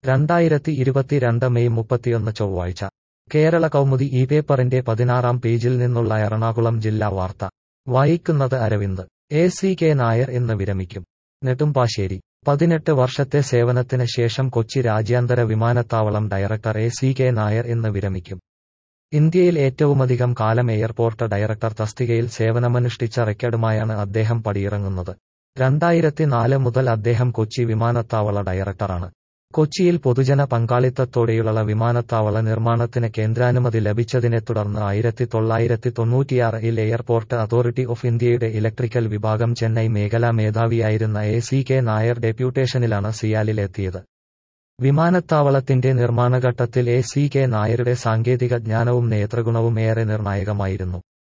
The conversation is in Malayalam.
രണ്ടായിരത്തി ഇരുപത്തിരണ്ട് മെയ് മുപ്പത്തിയൊന്ന് ചൊവ്വാഴ്ച കേരള കൗമുദി ഈ പേപ്പറിന്റെ പതിനാറാം പേജിൽ നിന്നുള്ള എറണാകുളം ജില്ലാ വാർത്ത വായിക്കുന്നത് Aravind A C K Nair ഇന്ന് വിരമിക്കും നെടുമ്പാശ്ശേരി പതിനെട്ട് വർഷത്തെ സേവനത്തിന് ശേഷം കൊച്ചി രാജ്യാന്തര വിമാനത്താവളം director A C K Nair ഇന്ന് വിരമിക്കും ഇന്ത്യയിൽ ഏറ്റവുമധികം കാലം എയർപോർട്ട് ഡയറക്ടർ തസ്തികയിൽ സേവനമനുഷ്ഠിച്ച റെക്കർഡുമായാണ് അദ്ദേഹം പടിയിറങ്ങുന്നത് രണ്ടായിരത്തി നാല് മുതൽ അദ്ദേഹം കൊച്ചി വിമാനത്താവള ഡയറക്ടറാണ് കൊച്ചിയിൽ പൊതുജന പങ്കാളിത്തത്തോടെയുള്ള വിമാനത്താവള നിർമ്മാണത്തിന് കേന്ദ്രാനുമതി ലഭിച്ചതിനെ തുടർന്ന് ആയിരത്തി തൊള്ളായിരത്തി തൊണ്ണൂറ്റിയാറിൽ എയർപോർട്ട് അതോറിറ്റി ഓഫ് ഇന്ത്യയുടെ ഇലക്ട്രിക്കൽ വിഭാഗം ചെന്നൈ മേഖലാ മേധാവിയായിരുന്ന എ സി കെ നായർ ഡെപ്യൂട്ടേഷനിലാണ് സിയാലിലെത്തിയത് വിമാനത്താവളത്തിന്റെ നിർമ്മാണഘട്ടത്തിൽ എ സി കെ നായരുടെ സാങ്കേതിക ജ്ഞാനവും നേതൃഗുണവും ഏറെ നിർണായകമായിരുന്നു